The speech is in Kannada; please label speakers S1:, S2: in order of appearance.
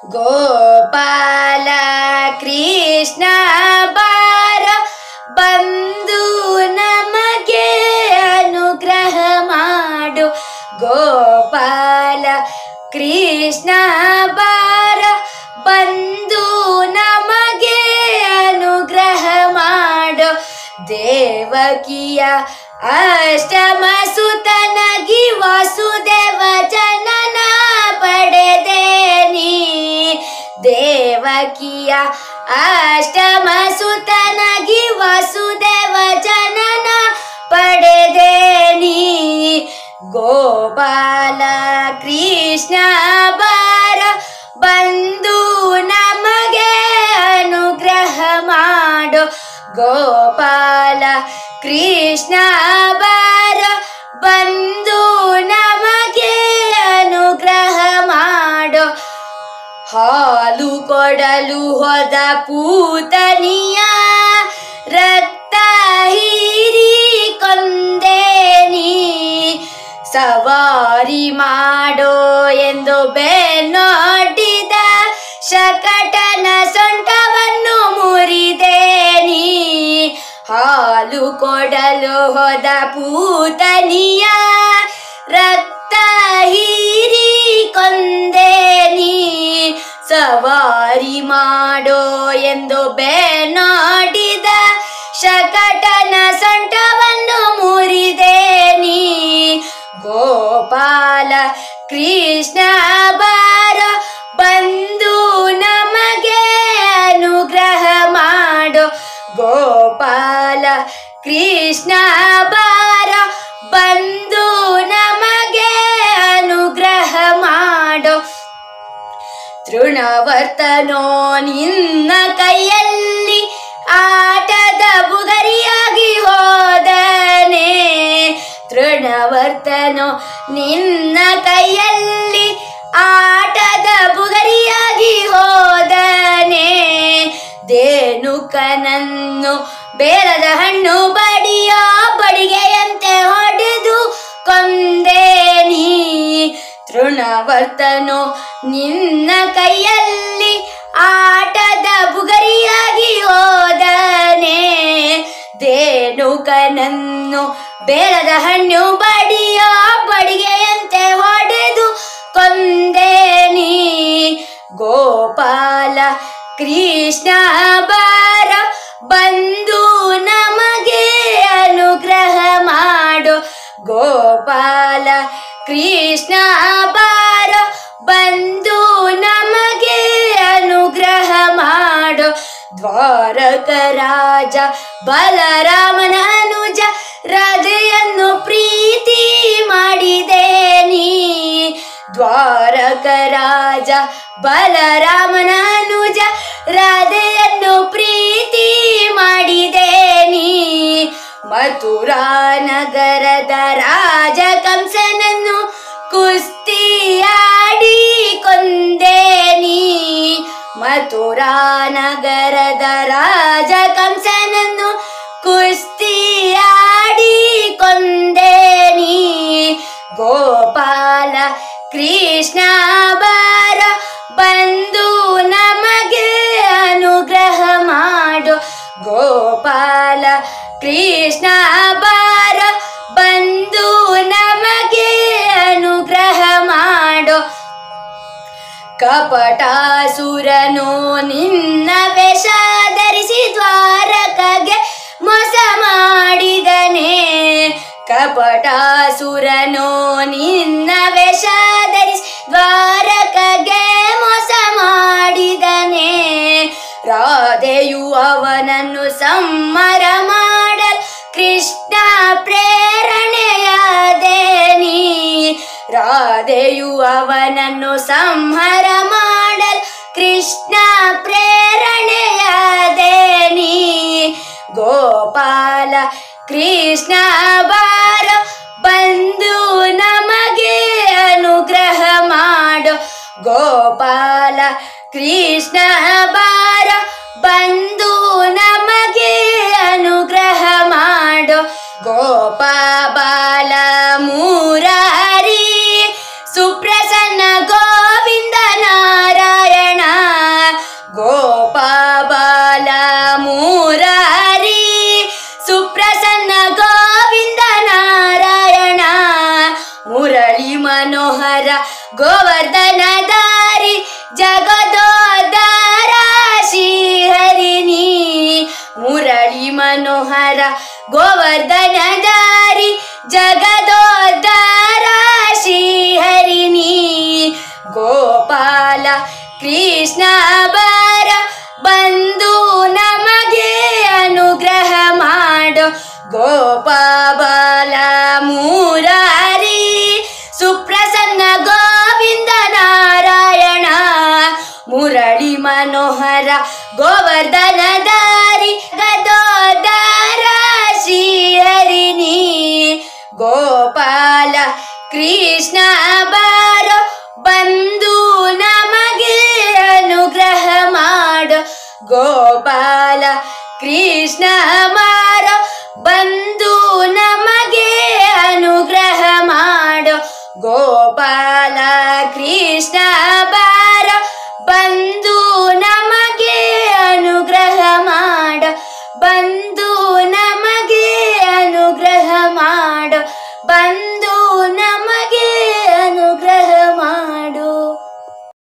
S1: ಗೋಪಾಲ ಕೃಷ್ಣ ಬಾರ ಬಂದು ನಮಗೆ ಅನುಗ್ರಹ ಮಾಡು ಗೋಪಾಲ ಕೃಷ್ಣ ಬಾರ ಬಂದು ನಮಗೆ ಅನುಗ್ರಹ ಮಾಡು ದೇವಕಿಯ ಅಷ್ಟಮ ಸುತನಗಿ ವಾಸುದೇವ ಜನನ ಪಡೆದೆ ನೀ ದೇವಕಿಯ ಅಷ್ಟಮ ಸುತನಗಿ ವಾಸುದೇವ ಜನನ ಪಡೆದೆ ನೀ ಗೋಪಾಲ ಕೃಷ್ಣ ಬಾರ ಬಂದು ನಮಗೆ ಅನುಗ್ರಹ ಮಾಡು ಗೋಪಾಲ ಕೃಷ್ಣ ಬಾರ ಬಂದು ನಮಗೆ ಅನುಗ್ರಹ ಮಾಡು ಹಾಲು ಕೊಡಲು ಹೋದ ಪೂತನಿಯ ರಕ್ತ ಹೀರಿ ಕೊಂದೆ ನೀ ಸವಾರಿ ಮಾಡೋ ಎಂದು ಬೆನ್ನೋಟಿದ ಶಕಟನ ಸೊಂಟವನ್ನು ಮುರಿದೆ ನೀ ಹಾಲು ಕೊಡಲು ಹೋದ ಪೂತನಿಯ ರಕ್ತ ಹೀರಿ ಕೊಂದೆ ನೀ ಸವಾರಿ ಮಾಡೋ ಎಂದು ಬೆನ್ನೋಟಿದ ಶಕಟನ ಸೊಂಟವನ್ನು ಮುರಿದೆ ನೀ ಗೋಪಾಲ ಕೃಷ್ಣ ಬಾರ ಬಂದು ನಮಗೆ ಅನುಗ್ರಹ ಮಾಡು ಗೋಪಾಲ ಕೃಷ್ಣ ಬಾರ ಬಂದು ನಮಗೆ ಅನುಗ್ರಹ ಮಾಡು ತೃಣವರ್ತನೋ ನಿನ್ನ ಕೈಯಲ್ಲಿ ಆಟದ ಬುಗರಿಯಾಗಿ ಹೋದನೆ ತೃಣವರ್ತನೋ ನಿನ್ನ ಕೈಯಲ್ಲಿ ಆಟದ ಬುಗರಿಯಾಗಿ ಹೋದನೆ ದೇನುಕನನ್ನು ಬೇಲದ ಹಣ್ಣು ಬಡಿಯ ಬಡಿಗೆಯಂತೆ ಹೊಡೆದು ಕೊಂದೆ ನೀ ತೃಣವರ್ತನು ನಿನ್ನ ಕೈಯಲ್ಲಿ ಆಟದ ಬುಗರಿಯಾಗಿ ಹೋದನೆ ದೇನುಕನನ್ನು ಬೇಲದ ಹಣ್ಣು ಬಡಿಯ ಬಡಿಗೆಯಂತೆ ಹೊಡೆದು ಕೊಂದೆ ನೀ ಗೋಪಾಲ ಕೃಷ್ಣ ಬಾರ ಬಂದು ನಮಗೆ ಅನುಗ್ರಹ ಮಾಡು ಗೋಪಾಲ ಕೃಷ್ಣ ಬಾರ ಬಂದು ನಮಗೆ ಅನುಗ್ರಹ ಮಾಡು ದ್ವಾರಕ ರಾಜ ಬಲರಾಮನ ಅನುಜ ರಾಧೆಯನ್ನು ಪ್ರೀತಿ ಮಾಡಿದೆ ನೀ ದ್ವಾರಕ ರಾಜ ಬಲರಾಮನ ಅನುಜ ರಾಧೆಯನ್ನು ಪ್ರೀತಿ ಮಾಡಿದೆ ನೀ ಮಥುರಾ ನಗರದ ರಾಜ ಕಂಸನನ್ನು ಕುಸ್ತಿಯಾಡಿ ಕೊಂದೆ ನೀ ಮಥುರಾ ನಗರದ ರಾಜ ಕಂಸನನ್ನು ಕುಸ್ತಿಯಾಡಿ ಕೊಂದೆ ನೀ ಗೋಪಾಲ ಕೃಷ್ಣ ಬಾರ ಬಂದು ನಮಗೆ ಅನುಗ್ರಹ ಮಾಡು ಗೋಪಾಲ ಕೃಷ್ಣ ಬಾರ ಬಂದು ನಮಗೆ ಅನುಗ್ರಹ ಮಾಡು ಕಪಟಾಸುರನು ನಿನ್ನ ವೇಷ ಧರಿಸಿ ದ್ವಾರಕಗೆ ಮೋಸ ಮಾಡಿದನೆ ಕಪಟಾಸುರನು ನಿನ್ನ ವೇಷ ಧರಿಸಿ ದ್ವಾರಕಗೆ ಮೋಸ ಮಾಡಿದನೆ ರಾಧೆಯು ಅವನನ್ನು ಸಂಮರ ಮಾಡಲ್ ಕೃಷ್ಣ ಪ್ರೇರಣೆಯಾದೆ ನೀ ರಾಧೆಯು ಅವನನ್ನು ಸಂಹರ ಮಾಡಲ್ ಕೃಷ್ಣ ಪ್ರೇರಣೆಯಾದೆ ನೀ ಗೋಪಾಲ ಕೃಷ್ಣ ಬಾರ ಬಂದು ನಮಗೆ ಅನುಗ್ರಹ ಮಾಡು ಗೋಪಾಲ ಕೃಷ್ಣ ಬಾರ ಬಂದು ನಮಗೆ ಅನುಗ್ರಹ ಮಾಡು ಗೋಪಾಲ ಮೂರಾರಿ ಸುಪ್ರಸನ್ನ ಗೋವಿಂದ ನಾರಾಯಣ ಗೋವರ್ಧನಧಾರಿ ಗದೋದಾರ ಶ್ರೀಹರಿಣಿ ಗೋಪಾಲ ಕೃಷ್ಣ ಬಾರೋ ಬಂದು ನಮಗೆ ಅನುಗ್ರಹ ಮಾಡು ಗೋಪಾಲ ಕೃಷ್ಣ ಬಾರೋ ಬಂದು ನಮಗೆ ಅನುಗ್ರಹ ಮಾಡು ಗೋಪಾಲ ಕೃಷ್ಣ ಬಾ